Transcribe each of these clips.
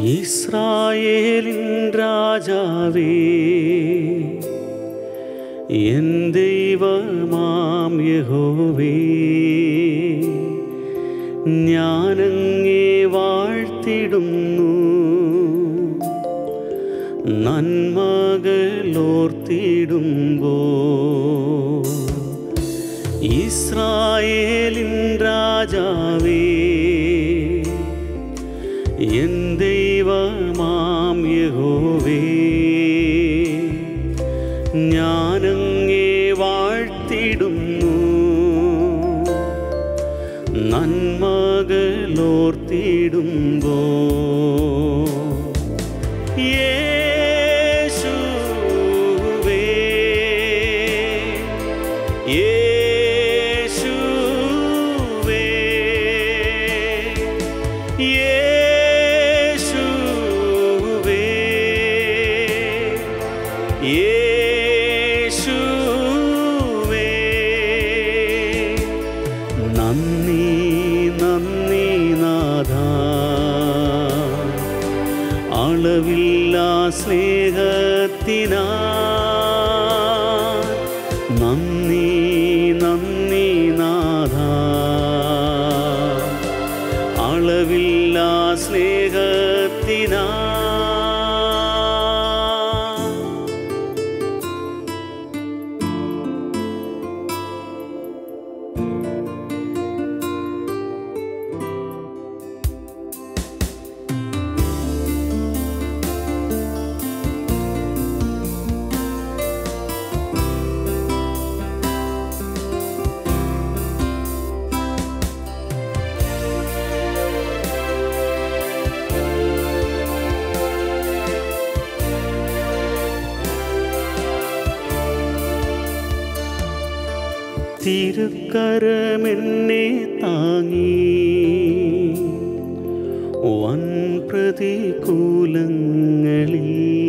ഇസ്രായേലിൻ രാജാവേ എൻ ദൈവമാം യഹോവേ ഞാനങ്ങേ വാഴ്ത്തിടുന്നു നന്മകളോർത്തിടുമ്പോ ഇസ്രായേലിൻ രാജാവേ എൻ ദൈവമാം യഹോവേ ഞാനങ്ങേ വാഴ്ത്തിടുന്നു നന്മകളോർത്തിടുമ്പോ യേശുവേ യേശുവേ യേശുവേ യേശുവേ നന്ദി നന്ദി നാഥ അളവില്ല സ്നേഹത്തിനാ നന്ദി നന്ദി നാഥ അളവില്ല സ്നേഹത്തിനാ തിരുക്കരമെന്നെ താങ്ങി വൻ പ്രതികൂലങ്ങളിൽ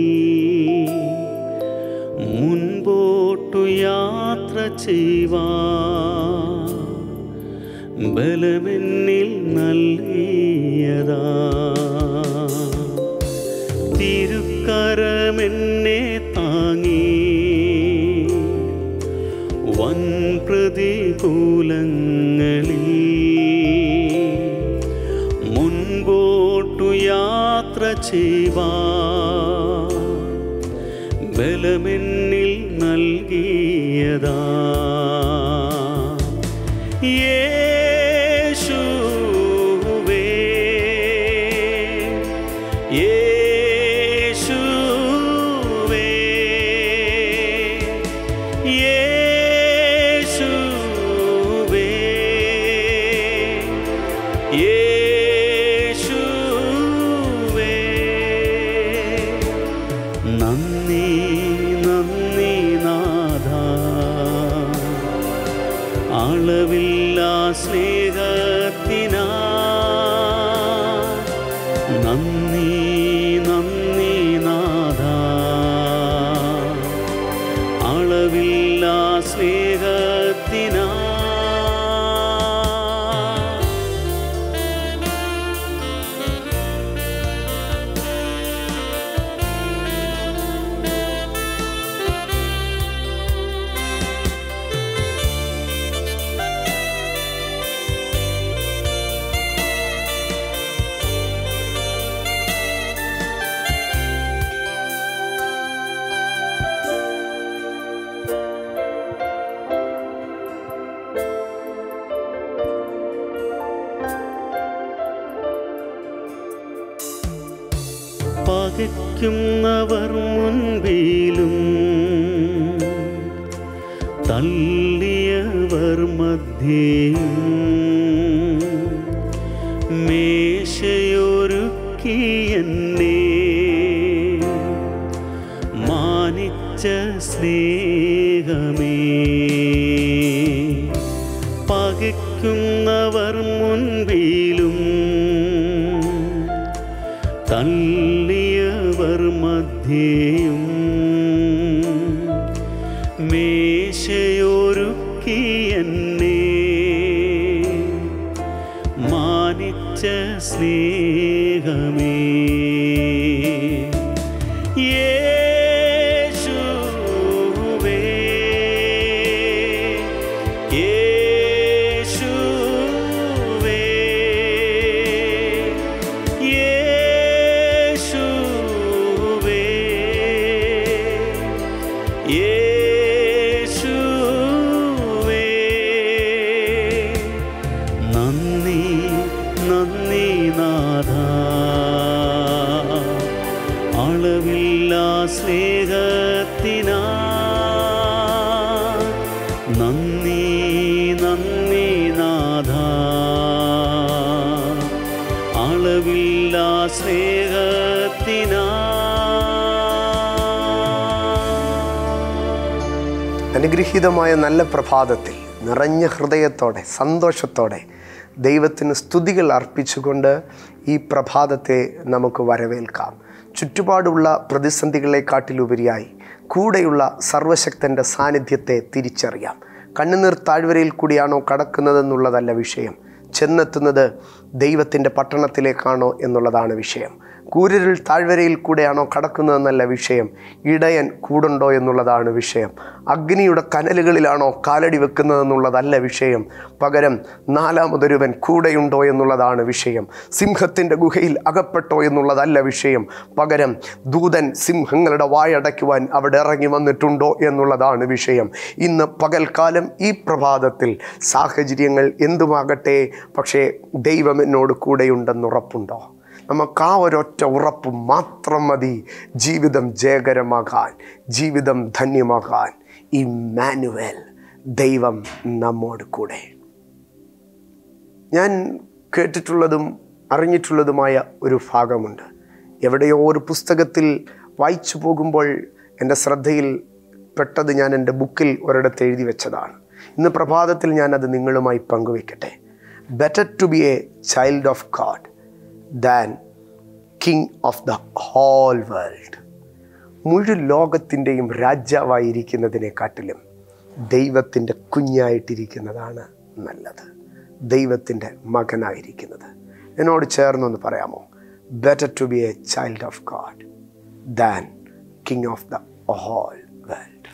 മുൻപോട്ടു യാത്ര ചെയ്യുവാ ബലമെന്നിൽ നൽകിയതാ തിരുക്കരമെന്നെ താങ്ങി വൻ പ്രതികൂലങ്ങളിൽ മുൻപോട്ടു യാത്ര ചെയ്യുവാ ബലമെന്നിൽ നൽകിയതാ യേശുവേ യേശുവേ യേശുവേ യേശുവേ നന്ദി നന്ദി നാഥ അളവില്ല സ്നേഹത്തിനാ നന്ദി നന്ദി നാഥ അളവില്ല സ്നേഹത്തിനാ പകയ്ക്കുന്നവർ മുൻപിലും തള്ളിയവർ മധ്യേയും മേശയൊരുക്കി എന്നെ മാനിച്ച സ്നേഹമേ പകയ്ക്കുന്നവർ മുൻപിലും തള്ളിയവർ മധ്യേയും മേശയൊരുക്കി എന്നെ മാനിച്ച സ്നേഹമേ യേശുവേ നന്ദി നന്ദി നാഥ അളവില്ല സ്നേഹത്തിനാ നന്ദി നന്ദി നാഥ അളവില്ല സ്നേഹത്തിനാ അനുഗ്രഹീതമായ നല്ല പ്രഭാതത്തിൽ നിറഞ്ഞ ഹൃദയത്തോടെ സന്തോഷത്തോടെ ദൈവത്തിന് സ്തുതികൾ അർപ്പിച്ചുകൊണ്ട് ഈ പ്രഭാതത്തെ നമുക്ക് വരവേൽക്കാം ചുറ്റുപാടുള്ള പ്രതിസന്ധികളെക്കാട്ടിലുപരിയായി കൂടെയുള്ള സർവശക്തൻ്റെ സാന്നിധ്യത്തെ തിരിച്ചറിയാം കണ്ണുനീർ താഴ്വരയിൽ കൂടിയാണോ കടക്കുന്നതെന്നുള്ളതല്ല വിഷയം ചെന്നെത്തുന്നത് ദൈവത്തിൻ്റെ പട്ടണത്തിലേക്കാണോ എന്നുള്ളതാണ് വിഷയം കൂരിരുൾ താഴ്വരയിൽ കൂടെയാണോ കടക്കുന്നതെന്നല്ല വിഷയം ഇടയൻ കൂടുണ്ടോ എന്നുള്ളതാണ് വിഷയം അഗ്നിയുടെ കനലുകളിലാണോ കാലടി വെക്കുന്നതെന്നുള്ളതല്ല വിഷയം പകരം നാലാമതൊരുവൻ കൂടെയുണ്ടോ എന്നുള്ളതാണ് വിഷയം സിംഹത്തിൻ്റെ ഗുഹയിൽ അകപ്പെട്ടോ എന്നുള്ളതല്ല വിഷയം പകരം ദൂതൻ സിംഹങ്ങളുടെ വായടയ്ക്കുവാൻ അവിടെ ഇറങ്ങി വന്നിട്ടുണ്ടോ എന്നുള്ളതാണ് വിഷയം ഇന്ന് പകൽക്കാലം ഈ പ്രഭാതത്തിൽ സാഹചര്യങ്ങൾ എന്തുമാകട്ടെ പക്ഷേ ദൈവം എന്നോട് കൂടെയുണ്ടെന്നുറപ്പുണ്ടോ നമുക്ക് ആ ഒരൊറ്റ ഉറപ്പ് മാത്രം മതി ജീവിതം ജയകരമാകാൻ ജീവിതം ധന്യമാകാൻ ഇമ്മാനുവൽ ദൈവം നമ്മോട് കൂടെ ഞാൻ കേട്ടിട്ടുള്ളതും അറിഞ്ഞിട്ടുള്ളതുമായ ഒരു ഭാഗമുണ്ട് എവിടെയോ ഒരു പുസ്തകത്തിൽ വായിച്ചു പോകുമ്പോൾ എൻ്റെ ശ്രദ്ധയിൽ പെട്ടത് ഞാൻ എൻ്റെ ബുക്കിൽ ഒരിടത്ത് എഴുതി വെച്ചതാണ് ഇന്ന് പ്രഭാതത്തിൽ ഞാനത് നിങ്ങളുമായി പങ്കുവെക്കട്ടെ better to be a child of God than king of the whole world മുഴു ലോകത്തിൻ്റെയും രാജാവായിരിക്കുന്നതിനെക്കാട്ടിലും ദൈവത്തിൻ്റെ കുഞ്ഞായിട്ടിരിക്കുന്നതാണ് നല്ലത് ദൈവത്തിൻ്റെ മകനായിരിക്കുന്നത് എന്നോട് ചേർന്നൊന്ന് പറയാമോ better to be a child of God than king of the whole world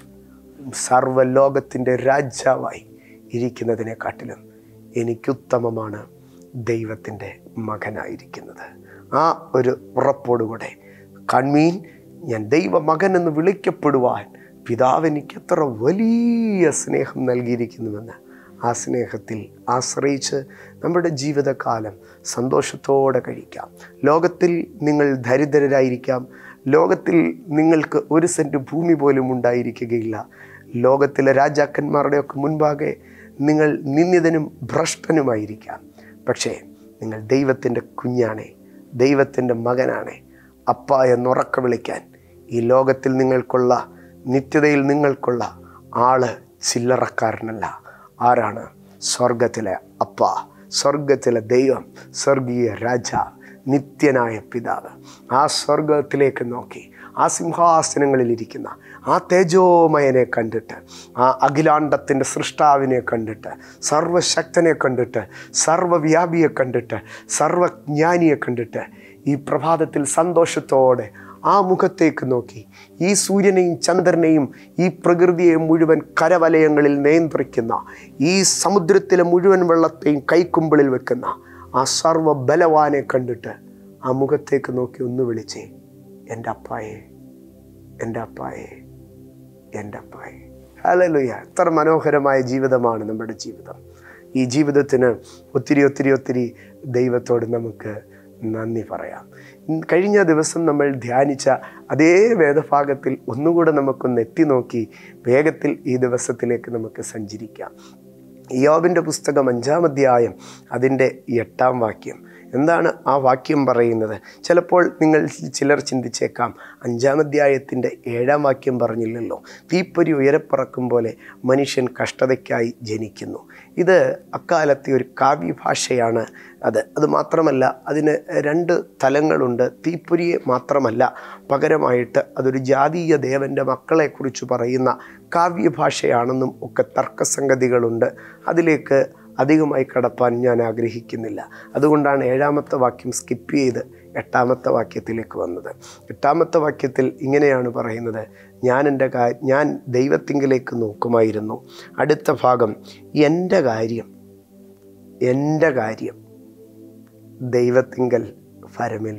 സർവ്വലോകത്തിൻ്റെ രാജാവായി ഇരിക്കുന്നതിനെക്കാട്ടിലും എനിക്കുത്തമമാണ് ദൈവത്തിൻ്റെ മകനായിരിക്കുന്നത് ആ ഒരു ഉറപ്പോടുകൂടെ കൺമീൻ ഞാൻ ദൈവമകൻ എന്ന് വിളിക്കപ്പെടുവാൻ പിതാവ് എനിക്ക് എത്ര വലിയ സ്നേഹം നൽകിയിരിക്കുന്നുവെന്ന് ആ സ്നേഹത്തിൽ ആശ്രയിച്ച് നമ്മുടെ ജീവിതകാലം സന്തോഷത്തോടെ കഴിക്കാം ലോകത്തിൽ നിങ്ങൾ ദരിദ്രരായിരിക്കാം ലോകത്തിൽ നിങ്ങൾക്ക് ഒരു സെൻറ്റ് ഭൂമി പോലും ഉണ്ടായിരിക്കുകയില്ല ലോകത്തിലെ രാജാക്കന്മാരുടെയൊക്കെ മുൻപാകെ നിങ്ങൾ നിന്ദിതനും ഭ്രഷ്ടനുമായിരിക്കാം പക്ഷേ നിങ്ങൾ ദൈവത്തിൻ്റെ കുഞ്ഞാണേ ദൈവത്തിൻ്റെ മകനാണേ അപ്പ എന്നുറക്ക വിളിക്കാൻ ഈ ലോകത്തിൽ നിങ്ങൾക്കുള്ള നിത്യതയിൽ നിങ്ങൾക്കുള്ള ആള് ചില്ലറക്കാരനല്ല ആരാണ് സ്വർഗത്തിലെ അപ്പ സ്വർഗത്തിലെ ദൈവം സ്വർഗീയ രാജാവ് നിത്യനായ പിതാവ് ആ സ്വർഗത്തിലേക്ക് നോക്കി ആ സിംഹാസനങ്ങളിലിരിക്കുന്ന ആ തേജോമയനെ കണ്ടിട്ട് ആ അഖിലാണ്ടത്തിൻ്റെ സൃഷ്ടാവിനെ കണ്ടിട്ട് സർവശക്തനെ കണ്ടിട്ട് സർവവ്യാപിയെ കണ്ടിട്ട് സർവജ്ഞാനിയെ കണ്ടിട്ട് ഈ പ്രഭാതത്തിൽ സന്തോഷത്തോടെ ആ മുഖത്തേക്ക് നോക്കി ഈ സൂര്യനെയും ചന്ദ്രനെയും ഈ പ്രകൃതിയെ മുഴുവൻ കരവലയങ്ങളിൽ നിയന്ത്രിക്കുന്ന ഈ സമുദ്രത്തിലെ മുഴുവൻ വെള്ളത്തെയും കൈക്കുമ്പിളിൽ വെക്കുന്ന ആ സർവ ബലവാനെ കണ്ടിട്ട് ആ മുഖത്തേക്ക് നോക്കി ഒന്ന് വിളിച്ചേ എൻ്റെ അപ്പായെ എൻ്റെ അപ്പായെ എൻ്റെ അപ്പായെ ഹലലുയ എത്ര മനോഹരമായ ജീവിതമാണ് നമ്മുടെ ജീവിതം ഈ ജീവിതത്തിന് ഒത്തിരി ഒത്തിരി ഒത്തിരി ദൈവത്തോട് നമുക്ക് നന്ദി പറയാം ഇന്ന് കഴിഞ്ഞ ദിവസം നമ്മൾ ധ്യാനിച്ച അതേ വേദഭാഗത്തിൽ ഒന്നുകൂടെ നമുക്കൊന്ന് എത്തി നോക്കി വേഗത്തിൽ ഈ ദിവസത്തിലേക്ക് നമുക്ക് സഞ്ചരിക്കാം യോബിൻ്റെ പുസ്തകം അഞ്ചാം അധ്യായം അതിൻ്റെ എട്ടാം വാക്യം എന്താണ് ആ വാക്യം പറയുന്നത് ചിലപ്പോൾ നിങ്ങൾ ചിലർ ചിന്തിച്ചേക്കാം അഞ്ചാം അധ്യായത്തിൻ്റെ ഏഴാം വാക്യം പറഞ്ഞില്ലല്ലോ തീപ്പൊരി ഉയരപ്പറക്കും പോലെ മനുഷ്യൻ കഷ്ടതയ്ക്കായി ജനിക്കുന്നു ഇത് അക്കാലത്തെ ഒരു കാവ്യഭാഷയാണ് അത് അത് മാത്രമല്ല അതിന് രണ്ട് തലങ്ങളുണ്ട് തീപ്പൊരിയെ മാത്രമല്ല പകരമായിട്ട് അതൊരു ജാതീയ ദേവൻ്റെ മക്കളെക്കുറിച്ച് പറയുന്ന കാവ്യഭാഷയാണെന്നും ഒക്കെ തർക്കസംഗതികളുണ്ട് അതിലേക്ക് അധികമായി കടപ്പാൻ ഞാൻ ആഗ്രഹിക്കുന്നില്ല അതുകൊണ്ടാണ് ഏഴാമത്തെ വാക്യം സ്കിപ്പ് ചെയ്ത് എട്ടാമത്തെ വാക്യത്തിലേക്ക് വന്നത് എട്ടാമത്തെ വാക്യത്തിൽ ഇങ്ങനെയാണ് പറയുന്നത് ഞാൻ എൻ്റെ കാ ഞാൻ ദൈവത്തിങ്കിലേക്ക് നോക്കുമായിരുന്നു അടുത്ത ഭാഗം എൻ്റെ കാര്യം എൻ്റെ കാര്യം ദൈവത്തിങ്കൽ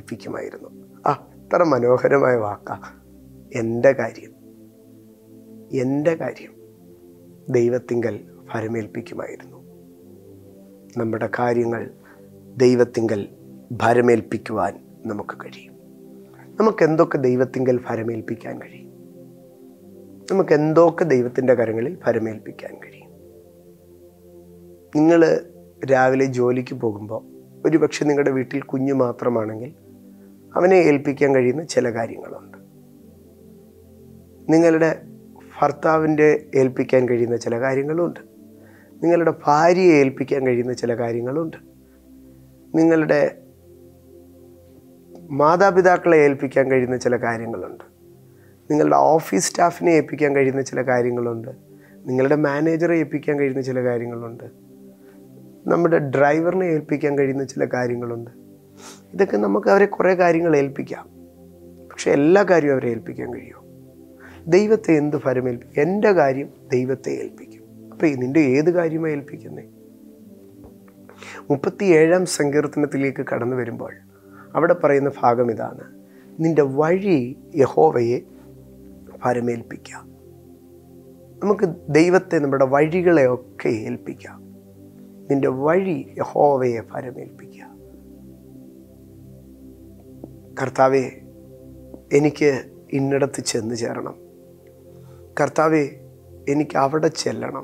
ഫരമേൽപ്പിക്കുമായിരുന്നു ആ അത്ര മനോഹരമായ വാക്കാ എൻ്റെ കാര്യം എൻ്റെ കാര്യം ദൈവത്തിങ്കൽ ഫലമേൽപ്പിക്കുമായിരുന്നു നമ്മുടെ കാര്യങ്ങൾ ദൈവത്തിങ്കൽ ഭരമേൽപ്പിക്കുവാൻ നമുക്ക് കഴിയും നമുക്ക് എന്തൊക്കെ ദൈവത്തിങ്കൽ ഫലമേൽപ്പിക്കാൻ കഴിയും നമുക്ക് എന്തൊക്കെ ദൈവത്തിൻ്റെ കരങ്ങളിൽ ഫലമേൽപ്പിക്കാൻ കഴിയും നിങ്ങൾ രാവിലെ ജോലിക്ക് പോകുമ്പോൾ ഒരുപക്ഷെ നിങ്ങളുടെ വീട്ടിൽ കുഞ്ഞു മാത്രമാണെങ്കിൽ അവനെ ഏൽപ്പിക്കാൻ കഴിയുന്ന ചില കാര്യങ്ങളുണ്ട് നിങ്ങളുടെ ഭർത്താവിൻ്റെ ഏൽപ്പിക്കാൻ കഴിയുന്ന ചില കാര്യങ്ങളുണ്ട് നിങ്ങളുടെ ഭാര്യയെ ഏൽപ്പിക്കാൻ കഴിയുന്ന ചില കാര്യങ്ങളുണ്ട് നിങ്ങളുടെ മാതാപിതാക്കളെ ഏൽപ്പിക്കാൻ കഴിയുന്ന ചില കാര്യങ്ങളുണ്ട് നിങ്ങളുടെ ഓഫീസ് സ്റ്റാഫിനെ ഏൽപ്പിക്കാൻ കഴിയുന്ന ചില കാര്യങ്ങളുണ്ട് നിങ്ങളുടെ മാനേജറെ ഏൽപ്പിക്കാൻ കഴിയുന്ന ചില കാര്യങ്ങളുണ്ട് നമ്മുടെ ഡ്രൈവറിനെ ഏൽപ്പിക്കാൻ കഴിയുന്ന ചില കാര്യങ്ങളുണ്ട് ഇതൊക്കെ നമുക്ക് അവരെ കുറേ കാര്യങ്ങൾ ഏൽപ്പിക്കാം പക്ഷെ എല്ലാ കാര്യവും അവരെ ഏൽപ്പിക്കാൻ കഴിയുമോ ദൈവത്തെ എന്ത് ഫലമേൽപ്പിക്കും എൻ്റെ കാര്യം ദൈവത്തെ ഏൽപ്പിക്കും അപ്പോൾ നിൻ്റെ ഏത് കാര്യമാണ് ഏൽപ്പിക്കുന്നത് മുപ്പത്തി ഏഴാം സങ്കീർത്തനത്തിലേക്ക് കടന്നു വരുമ്പോൾ അവിടെ പറയുന്ന ഭാഗം ഇതാണ് നിന്റെ വഴി യഹോവയെ ഫലമേൽപ്പിക്കാം നമുക്ക് ദൈവത്തെ നമ്മുടെ വഴികളെ ഒക്കെ ഏൽപ്പിക്കാം നിന്റെ വഴി യഹോവയെ ഫലമേൽപ്പിക്കുക കർത്താവെ എനിക്ക് ഇന്നിടത്ത് ചെന്ന് ചേരണം കർത്താവെ എനിക്ക് അവിടെ ചെല്ലണം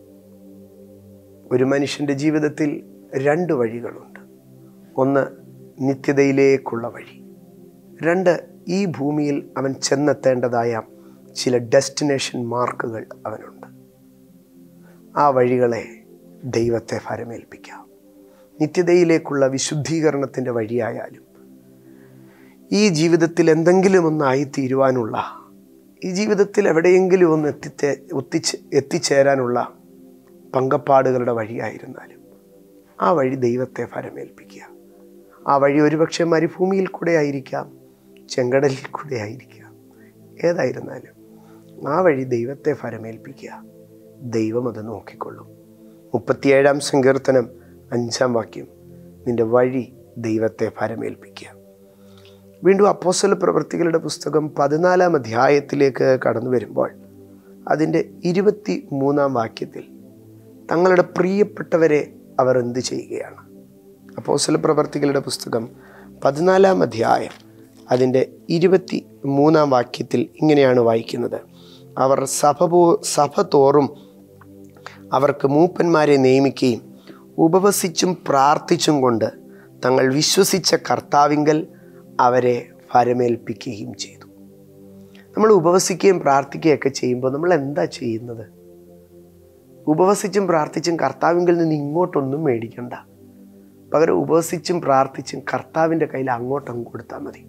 ഒരു മനുഷ്യൻ്റെ ജീവിതത്തിൽ രണ്ട് വഴികളുണ്ട് ഒന്ന് നിത്യതയിലേക്കുള്ള വഴി രണ്ട് ഈ ഭൂമിയിൽ അവൻ ചെന്നെത്തേണ്ടതായ ചില ഡെസ്റ്റിനേഷൻ മാർക്കുകൾ അവനുണ്ട് ആ വഴികളെ ദൈവത്തെ ഫലമേൽപ്പിക്കാം നിത്യതയിലേക്കുള്ള വിശുദ്ധീകരണത്തിൻ്റെ വഴിയായാലും ഈ ജീവിതത്തിൽ എന്തെങ്കിലും ഒന്ന് ആയിത്തീരുവാനുള്ള ഈ ജീവിതത്തിൽ എവിടെയെങ്കിലും ഒന്ന് എത്തിത്തേ ഒത്തിച്ച് എത്തിച്ചേരാനുള്ള പങ്കപ്പാടുകളുടെ വഴിയായിരുന്നാലും ആ വഴി ദൈവത്തെ ഫലമേൽപ്പിക്കുക ആ വഴി ഒരുപക്ഷെ മരുഭൂമിയിൽ കൂടെ ആയിരിക്കാം ചെങ്കടലിൽ കൂടെ ആയിരിക്കാം ഏതായിരുന്നാലും ആ വഴി ദൈവത്തെ ഫലമേൽപ്പിക്കുക ദൈവം അത് നോക്കിക്കൊള്ളും മുപ്പത്തിയേഴാം സങ്കീർത്തനം അഞ്ചാം വാക്യം നിന്റെ വഴി ദൈവത്തെ ഫലമേൽപ്പിക്കുക വീണ്ടും അപ്പോസ്തല പ്രവൃത്തികളുടെ പുസ്തകം പതിനാലാം അധ്യായത്തിലേക്ക് കടന്നു വരുമ്പോൾ അതിൻ്റെ ഇരുപത്തി മൂന്നാം വാക്യത്തിൽ തങ്ങളുടെ പ്രിയപ്പെട്ടവരെ അവർ എന്ത് ചെയ്യുകയാണ് അപ്പോസ്തല പ്രവർത്തികളുടെ പുസ്തകം പതിനാലാം അധ്യായം അതിൻ്റെ ഇരുപത്തി മൂന്നാം വാക്യത്തിൽ ഇങ്ങനെയാണ് വായിക്കുന്നത് അവർ സഭ പോ സഭ തോറും അവർക്ക് മൂപ്പന്മാരെ നിയമിക്കുകയും ഉപവസിച്ചും പ്രാർത്ഥിച്ചും കൊണ്ട് തങ്ങൾ വിശ്വസിച്ച കർത്താവിങ്കൽ അവരെ ഫരമേൽപ്പിക്കുകയും ചെയ്തു നമ്മൾ ഉപവസിക്കുകയും പ്രാർത്ഥിക്കുകയൊക്കെ ചെയ്യുമ്പോൾ നമ്മൾ എന്താ ചെയ്യുന്നത് ഉപവസിച്ചും പ്രാർത്ഥിച്ചും കർത്താവിങ്കിൽ നിന്ന് ഇങ്ങോട്ടൊന്നും മേടിക്കണ്ട പകരം ഉപവസിച്ചും പ്രാർത്ഥിച്ചും കർത്താവിൻ്റെ കയ്യിൽ അങ്ങോട്ടങ്ങ് കൊടുത്താൽ മതി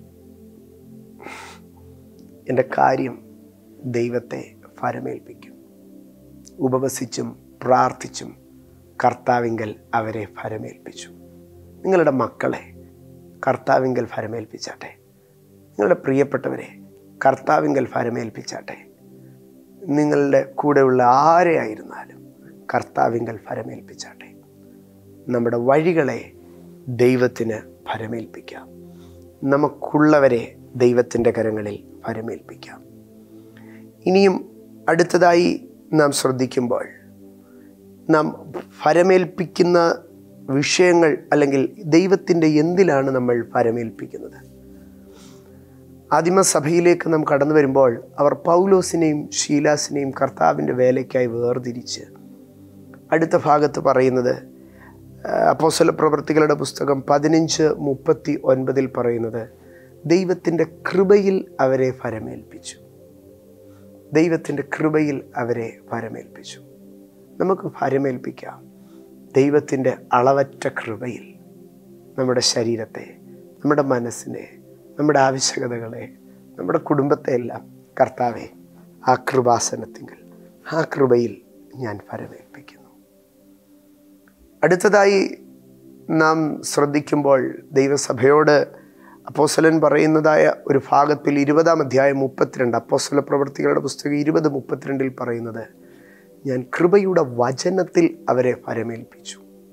എൻ്റെ കാര്യം ദൈവത്തെ ഫരമേൽപ്പിക്കും ഉപവസിച്ചും പ്രാർത്ഥിച്ചും കർത്താവിങ്കൽ അവരെ ഫരമേൽപ്പിച്ചു നിങ്ങളുടെ മക്കളെ കർത്താവിങ്കൽ ഫരമേൽപ്പിച്ചാട്ടെ നിങ്ങളുടെ പ്രിയപ്പെട്ടവരെ കർത്താവിങ്കൽ ഫരമേൽപ്പിച്ചാട്ടെ നിങ്ങളുടെ കൂടെയുള്ള ആരെ ആയിരുന്നാലും കർത്താവിങ്കൽ ഫരമേൽപ്പിച്ചാട്ടെ നമ്മുടെ വഴികളെ ദൈവത്തിന് ഫരമേൽപ്പിക്കാം നമുക്കുള്ളവരെ ദൈവത്തിൻ്റെ കരങ്ങളിൽ ഫരമേൽപ്പിക്കാം ഇനിയും അടുത്തതായി നാം ശ്രദ്ധിക്കുമ്പോൾ നാം ഫരമേൽപ്പിക്കുന്ന വിഷയങ്ങൾ അല്ലെങ്കിൽ ദൈവത്തിൻ്റെ എന്തിലാണ് നമ്മൾ ഫരമേൽപ്പിക്കുന്നത് ആദിമസഭയിലേക്ക് നാം കടന്നു വരുമ്പോൾ അവർ പൗലോസിനെയും ഷീലാസിനെയും കർത്താവിൻ്റെ വേലയ്ക്കായി വേർതിരിച്ച് അടുത്ത ഭാഗത്ത് പറയുന്നത് അപ്പോസ്തല പ്രവൃത്തികളുടെ പുസ്തകം പതിനഞ്ച് മുപ്പത്തി ഒൻപതിൽ പറയുന്നത് ദൈവത്തിൻ്റെ കൃപയിൽ അവരെ ഫരമേൽപ്പിച്ചു ദൈവത്തിൻ്റെ കൃപയിൽ അവരെ ഫരമേൽപ്പിച്ചു നമുക്ക് ഫരമേൽപ്പിക്കാം ദൈവത്തിൻ്റെ അളവറ്റ കൃപയിൽ നമ്മുടെ ശരീരത്തെ നമ്മുടെ മനസ്സിനെ നമ്മുടെ ആവശ്യകതകളെ നമ്മുടെ കുടുംബത്തെ എല്ലാം കർത്താവെ ആ കൃപാസനത്തിങ്കിൽ ആ കൃപയിൽ ഞാൻ ഫരമേൽപ്പിക്കുന്നു അടുത്തതായി നാം ശ്രദ്ധിക്കുമ്പോൾ ദൈവസഭയോട് അപ്പോസ്തലൻ പറയുന്നതായ ഒരു ഭാഗത്തിൽ ഇരുപതാം അധ്യായം മുപ്പത്തിരണ്ട് അപ്പോസ്തല പ്രവൃത്തികളുടെ പുസ്തകം ഇരുപത് മുപ്പത്തിരണ്ടിൽ പറയുന്നത് ഞാൻ കൃപയുടെ വചനത്തിൽ അവരെ ഫരമേൽപ്പിച്ചു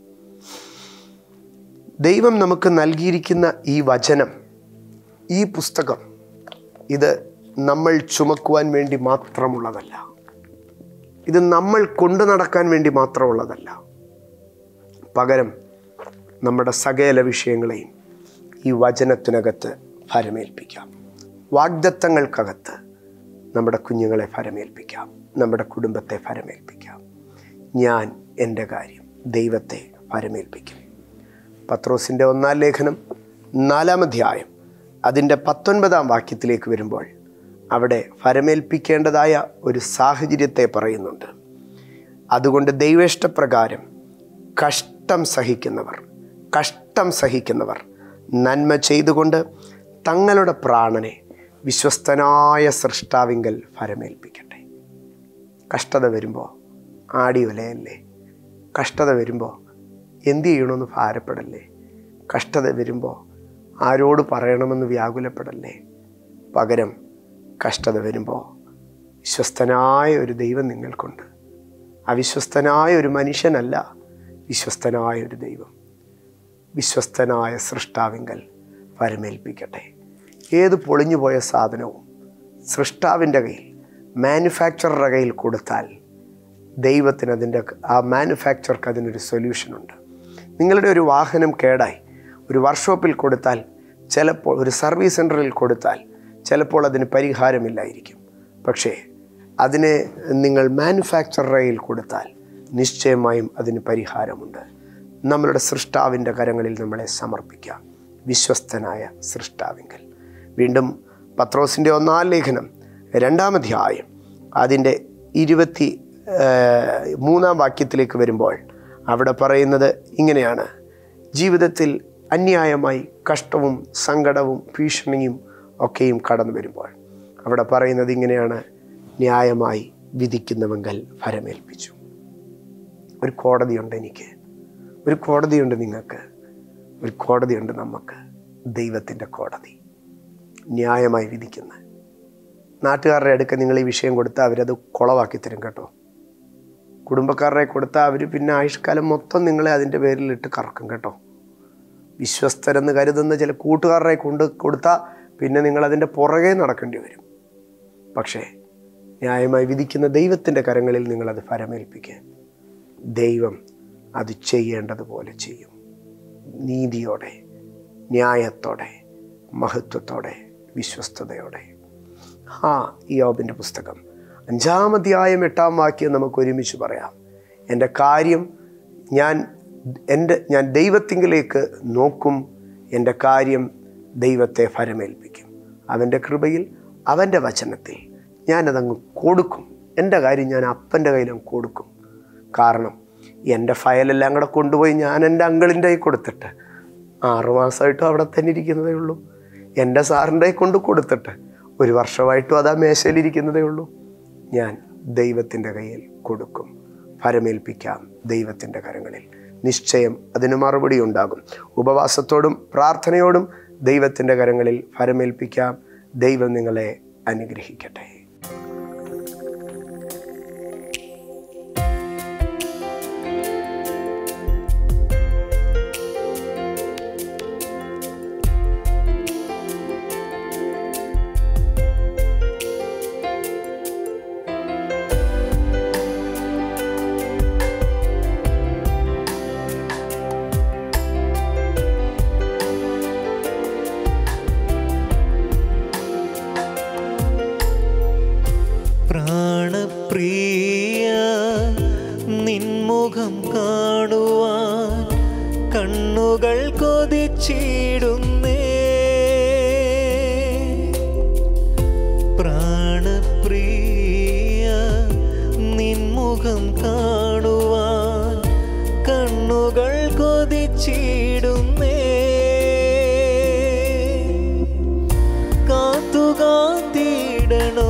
ദൈവം നമുക്ക് നൽകിയിരിക്കുന്ന ഈ വചനം ഈ പുസ്തകം ഇത് നമ്മൾ ചുമക്കുവാൻ വേണ്ടി മാത്രമുള്ളതല്ല ഇത് നമ്മൾ കൊണ്ടു നടക്കാൻ വേണ്ടി മാത്രമുള്ളതല്ല പകരം നമ്മുടെ സകല വിഷയങ്ങളെയും ഈ വചനത്തിനകത്ത് ഫലമേൽപ്പിക്കാം വാഗ്ദത്തങ്ങൾക്കകത്ത് നമ്മുടെ കുഞ്ഞുങ്ങളെ ഫലമേൽപ്പിക്കാം നമ്മുടെ കുടുംബത്തെ ഫലമേൽപ്പിക്കാം ഞാൻ എൻ്റെ കാര്യം ദൈവത്തെ ഫലമേൽപ്പിക്കും പത്രോസിൻ്റെ ഒന്നാം ലേഖനം നാലാം അധ്യായം അതിൻ്റെ പത്തൊൻപതാം വാക്യത്തിലേക്ക് വരുമ്പോൾ അവിടെ ഫലമേൽപ്പിക്കേണ്ടതായ ഒരു സാഹചര്യത്തെ പറയുന്നുണ്ട് അതുകൊണ്ട് ദൈവേഷ്ടപ്രകാരം കഷ്ടം സഹിക്കുന്നവർ കഷ്ടം സഹിക്കുന്നവർ നന്മ ചെയ്തുകൊണ്ട് തങ്ങളുടെ പ്രാണനെ വിശ്വസ്തനായ സൃഷ്ടാവിങ്കൽ ഫലമേൽപ്പിക്കട്ടെ കഷ്ടത വരുമ്പോൾ ആടി ഉലയല്ലേ കഷ്ടത വരുമ്പോൾ എന്തു ചെയ്യണമെന്ന് ഭാരപ്പെടല്ലേ കഷ്ടത വരുമ്പോൾ ആരോട് പറയണമെന്ന് വ്യാകുലപ്പെടല്ലേ പകരം കഷ്ടത വരുമ്പോൾ വിശ്വസ്തനായ ഒരു ദൈവം നിങ്ങൾക്കുണ്ട് അവിശ്വസ്തനായ ഒരു മനുഷ്യനല്ല വിശ്വസ്തനായ ഒരു ദൈവം വിശ്വസ്തനായ സൃഷ്ടാവിങ്കൽ ഫലമേൽപ്പിക്കട്ടെ ഏത് പൊളിഞ്ഞുപോയ സാധനവും സൃഷ്ടാവിൻ്റെ കയ്യിൽ മാനുഫാക്ചറുടെ കയ്യിൽ കൊടുത്താൽ ദൈവത്തിന് അതിൻ്റെ ആ മാനുഫാക്ചർക്ക് അതിനൊരു സൊല്യൂഷനുണ്ട് നിങ്ങളുടെ ഒരു വാഹനം കേടായി ഒരു വർക്ക്ഷോപ്പിൽ കൊടുത്താൽ ചിലപ്പോൾ ഒരു സർവീസ് സെൻറ്ററിൽ കൊടുത്താൽ ചിലപ്പോൾ അതിന് പരിഹാരമില്ലായിരിക്കും പക്ഷേ അതിനെ നിങ്ങൾ മാനുഫാക്ചറയിൽ കൊടുത്താൽ നിശ്ചയമായും അതിന് പരിഹാരമുണ്ട് നമ്മളുടെ സൃഷ്ടാവിൻ്റെ കരങ്ങളിൽ നമ്മളെ സമർപ്പിക്കാം വിശ്വസ്തനായ സൃഷ്ടാവിങ്കൽ വീണ്ടും പത്രോസിൻ്റെ ഒന്നാം ലേഖനം രണ്ടാമധ്യായം അതിൻ്റെ ഇരുപത്തി ഏഹ്, മൂന്നാം വാക്യത്തിലേക്ക് വരുമ്പോൾ അവിടെ പറയുന്നത് ഇങ്ങനെയാണ് ജീവിതത്തിൽ അന്യായമായി കഷ്ടവും സങ്കടവും ഭീഷണിയും ഒക്കെയും കടന്നു വരുമ്പോൾ അവിടെ പറയുന്നത് ഇങ്ങനെയാണ് ന്യായമായി വിധിക്കുന്നവങ്കൽ ഫലമേൽപ്പിച്ചു ഒരു കോടതിയുണ്ട് എനിക്ക് ഒരു കോടതിയുണ്ട് നിങ്ങൾക്ക് ഒരു കോടതിയുണ്ട് നമുക്ക് ദൈവത്തിൻ്റെ കോടതി ന്യായമായി വിധിക്കുന്ന നാട്ടുകാരുടെ അടുക്ക നിങ്ങൾ ഈ വിഷയം കൊടുത്താൽ അവരത് കുളവാക്കി തരും കേട്ടോ കുടുംബക്കാരുടെ കൊടുത്താൽ അവർ പിന്നെ ആയുഷ്കാലം മൊത്തം നിങ്ങളെ അതിൻ്റെ പേരിൽ ഇട്ട് കറക്കും കേട്ടോ വിശ്വസ്തരെന്ന് കരുതുന്ന ചില കൂട്ടുകാരുടെ കൊണ്ട് കൊടുത്താൽ പിന്നെ നിങ്ങൾ അതിൻ്റെ പുറകെ നടക്കേണ്ടി വരും പക്ഷേ ന്യായമായി വിധിക്കുന്ന ദൈവത്തിൻ്റെ കരങ്ങളിൽ നിങ്ങളത് ഫലമേൽപ്പിക്കുക ദൈവം അത് ചെയ്യേണ്ടതുപോലെ ചെയ്യും നീതിയോടെ ന്യായത്തോടെ മഹത്വത്തോടെ വിശ്വസ്തയോടെ ആ ഈ യോബിൻ്റെ പുസ്തകം അഞ്ചാം അധ്യായം എട്ടാം വാക്യം നമുക്ക് ഒരുമിച്ച് പറയാം എൻ്റെ കാര്യം ഞാൻ എൻ്റെ ഞാൻ ദൈവത്തിങ്കിലേക്ക് നോക്കും എൻ്റെ കാര്യം ദൈവത്തെ ഫലമേൽപ്പിക്കും അവൻ്റെ കൃപയിൽ അവൻ്റെ വചനത്തിൽ ഞാനതങ്ങ് കൊടുക്കും എൻ്റെ കാര്യം ഞാൻ അപ്പൻ്റെ കയ്യിലും കൊടുക്കും കാരണം എൻ്റെ ഫയലെല്ലാം കൂടെ കൊണ്ടുപോയി ഞാൻ എൻ്റെ അങ്കിളിൻ്റെ കയ്യിൽ കൊടുത്തിട്ട് ആറുമാസമായിട്ടും അവിടെ തന്നെ ഇരിക്കുന്നതേ ഉള്ളൂ എൻ്റെ സാറിൻ്റെ കയ്യിൽ കൊണ്ട് കൊടുത്തിട്ട് ഒരു വർഷമായിട്ടും അത് ആ മേശയിലിരിക്കുന്നതേ ഉള്ളൂ ഞാൻ ദൈവത്തിൻ്റെ കയ്യിൽ കൊടുക്കും ഫലമേൽപ്പിക്കാം ദൈവത്തിൻ്റെ കരങ്ങളിൽ നിശ്ചയം അതിന് മറുപടി ഉണ്ടാകും ഉപവാസത്തോടും പ്രാർത്ഥനയോടും ദൈവത്തിൻ്റെ കരങ്ങളിൽ ഫലമേൽപ്പിക്കാം ദൈവം നിങ്ങളെ അനുഗ്രഹിക്കട്ടെ പ്രാണപ്രിയ നിൻമുഖം കാണുവാൻ കണ്ണുകൾ കൊതിച്ചിടുന്നേ പ്രാണപ്രിയ നിൻമുഖം കാണുവാൻ കണ്ണുകൾ കൊതിച്ചിടുന്നേ കാത്തുകാത്തിടണോ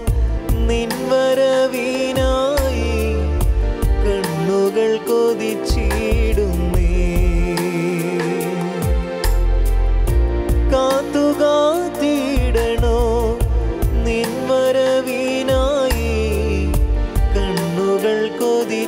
നിൻവരവിനായി കണ്ണുകൾ കൊതിച്ചിടുന്നേ കാത്തുകാത്തിടണോ നിൻവരവിനായി കണ്ണുകൾ കൊതി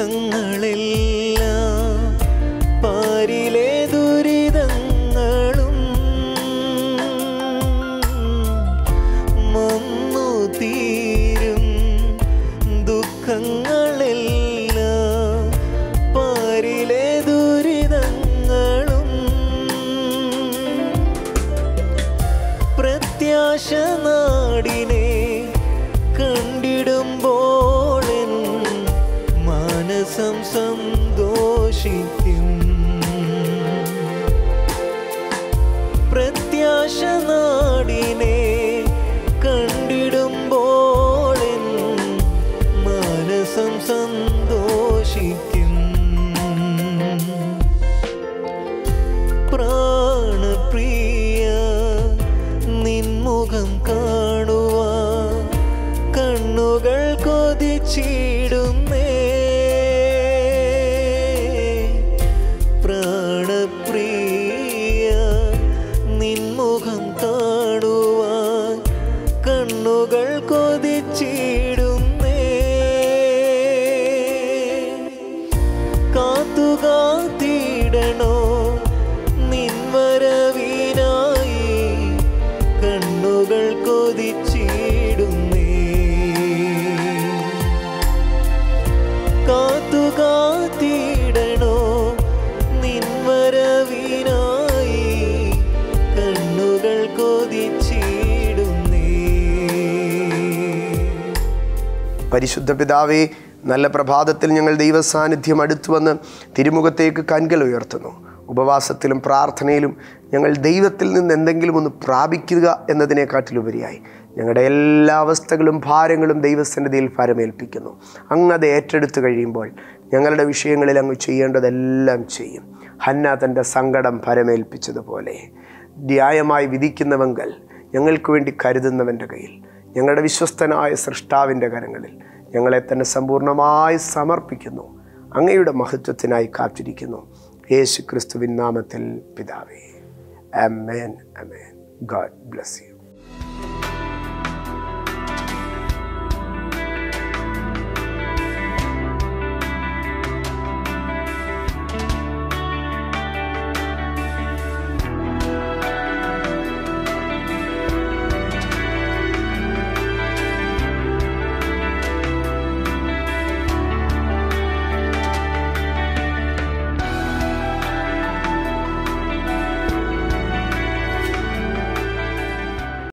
ദുഃഖങ്ങളെല്ലാം പാരിലെ ദുരിതങ്ങളും മന്നു തീരും ദുഃഖങ്ങളെല്ലാം പാരിലെ ദുരിതങ്ങളും പ്രത്യാശ നാടിനെ കണ്ടിടുമ്പോൾ എൻ മാനസം സന്തോഷിക്കും പ്രത്യാശ നാടിനെ കണ്ടിടുമ്പോൾ എൻ മാനസം സന്തോഷിക്കും പ്രാണപ്രിയ നിൻമുഖം കാണുവാൻ കണ്ണുകൾ കൊതിച്ചിടുന്നേ പ്രാണപ്രിയ നിൻമുഖം കാണുവാൻ കണ്ണുകൾ കൊതിച്ചിടുന്നേ കാത്തുകാത്തിടണോ നിൻവരവിനായി കണ്ണുകൾ കൊതിച്ചിടുന്നേ കാത്തുകാത്തിടണോ നിൻവരവിനായി കണ്ണുകൾ കൊതിച്ചിടുന്നേ പരിശുദ്ധ പിതാവേ നല്ല പ്രഭാതത്തിൽ ഞങ്ങൾ ദൈവസാന്നിധ്യം അടുത്തു വന്ന് തിരുമുഖത്തേക്ക് കൺകൾ ഉയർത്തുന്നു ഉപവാസത്തിലും പ്രാർത്ഥനയിലും ഞങ്ങൾ ദൈവത്തിൽ നിന്ന് എന്തെങ്കിലും ഒന്ന് പ്രാപിക്കുക എന്നതിനെക്കാട്ടിലുപരിയായി ഞങ്ങളുടെ എല്ലാ അവസ്ഥകളും ഭാരങ്ങളും ദൈവസന്നിധിയിൽ ഫലമേൽപ്പിക്കുന്നു അങ്ങ് അത് ഏറ്റെടുത്ത് കഴിയുമ്പോൾ ഞങ്ങളുടെ വിഷയങ്ങളിൽ അങ്ങ് ചെയ്യേണ്ടതെല്ലാം ചെയ്യും ഹന്ന തൻ്റെ സങ്കടം ഫലമേൽപ്പിച്ചതുപോലെ ന്യായമായി വിധിക്കുന്നവങ്കൽ ഞങ്ങൾക്ക് വേണ്ടി കരുതുന്നവൻ്റെ കയ്യിൽ ഞങ്ങളുടെ വിശ്വസ്തനായ സൃഷ്ടാവിൻ്റെ കരങ്ങളിൽ ഞങ്ങളെ തന്നെ സമ്പൂർണ്ണമായി സമർപ്പിക്കുന്നു അങ്ങയുടെ മഹത്വത്തിനായി കാത്തിരിക്കുന്നു യേശു ക്രിസ്തുവിൻ നാമത്തിൽ പിതാവേ അമേൻ അമേൻ ഗാഡ് ബ്ലസ് യു